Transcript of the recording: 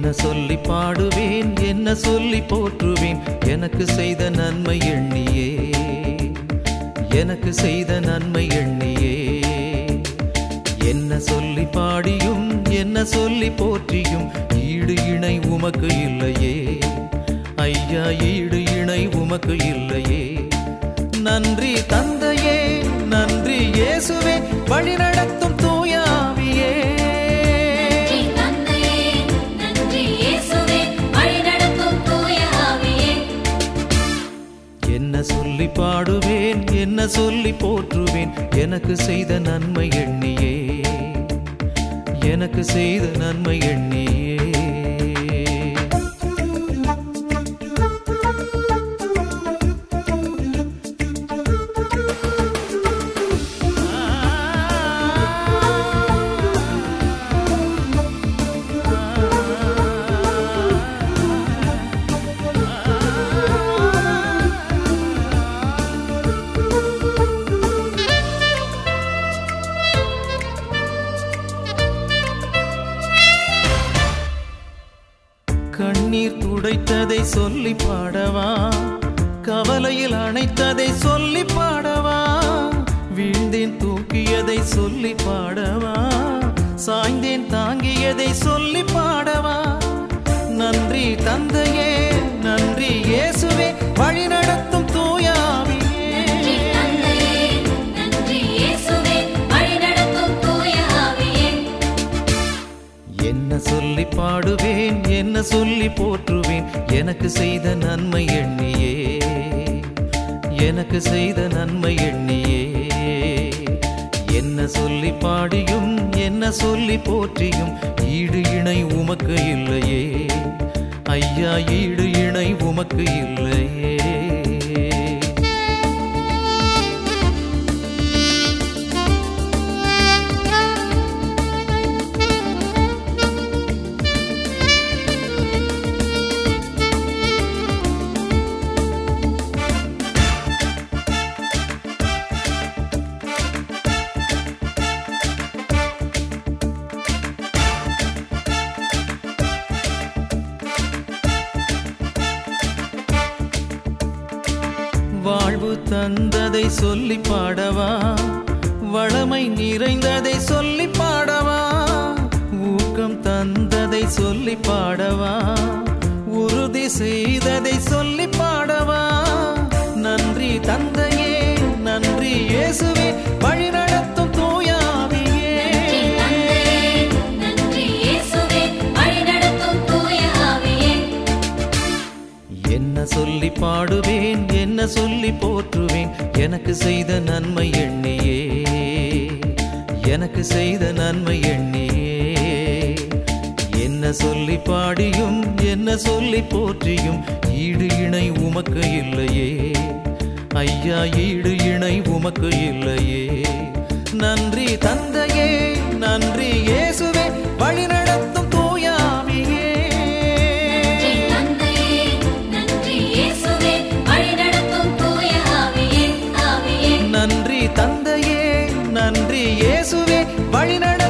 என்ன சொல்லி பாடுவேன் என்ன சொல்லி போற்றுவேன் எனக்கு செய்த நன்மை எண்ணியே எனக்கு செய்த நன்மை எண்ணியே என்ன சொல்லி பாடியும் என்ன சொல்லி போற்றியும் ஈடு இணை உமக்கு இல்லையே ஐயா ஈடு இணை உமக்கு இல்லையே நன்றி தந்தையே நன்றி இயேசுவே வழி நடத்தும் தூயாவியே நன்றி தந்தையே நன்றி இயேசுவே வழிநடத்தும் தூய ஆவியே என்ன சொல்லி பாடுவேன் என்ன சொல்லி போற்றுவேன் எனக்கு செய்த நன்மை எண்ணியே எனக்கு செய்த நன்மை எண்ணியே கண்ணீர் துடைத்ததை சொல்லி பாடவா கவலையில் அணைத்ததை சொல்லி பாடவா வீழ்ந்தேன் தூக்கியதை சொல்லி பாடவா சாய்ந்தேன் தாங்கியதை சொல்லி பாடவா நன்றி தந்தையே நன்றி இயேசுவே வழி நடத்தும் நன்றி தூயாவியே தந்தையே நன்றி இயேசுவே வழிநடத்தும் தூய ஆவியே என்ன சொல்லி பாடுவேன் என்ன சொல்லி போற்றுவேன் எனக்கு செய்த நன்மை எண்ணியே எனக்கு செய்த நன்மை எண்ணியே என்ன சொல்லி பாடியும் என்ன சொல்லி போற்றியும் ஈடு இணை உமக்கு இல்லையே ஐயா ஈடு இணை உமக்கு இல்லையே வாழ்வு தந்ததை சொல்லி பாடவா வளமை நிறைந்ததை சொல்லி பாடவா ஊக்கம் தந்ததை சொல்லி பாடவா உறுதி செய்ததை சொல்லி பாடவா நன்றி தந்தையே நன்றி இயேசுவே வழி நடத்தும் தூயாவியே நன்றி தந்தையே நன்றி இயேசுவே வழிநடத்தும் தூய ஆவியே என்ன சொல்லி பாடுவேன் என்ன சொல்லி போற்றுவேன் எனக்கு செய்த நன்மை எண்ணியே எனக்கு செய்த நன்மை எண்ணியே என்ன சொல்லி பாடியும் என்ன சொல்லி போற்றியும் ஈடு இணை உமக்கு இல்லையே ஐயா ஈடு இணை உமக்கு இல்லையே நன்றி தந்தையே நன்றி இயேசுவே வழி நடத்தும் தூயாவியே நன்றி தந்தையே நன்றி இயேசுவே வழிநடத்தும் தூய ஆவியே ஆவியே நன்றி தந்தையே நன்றி இயேசுவே வழி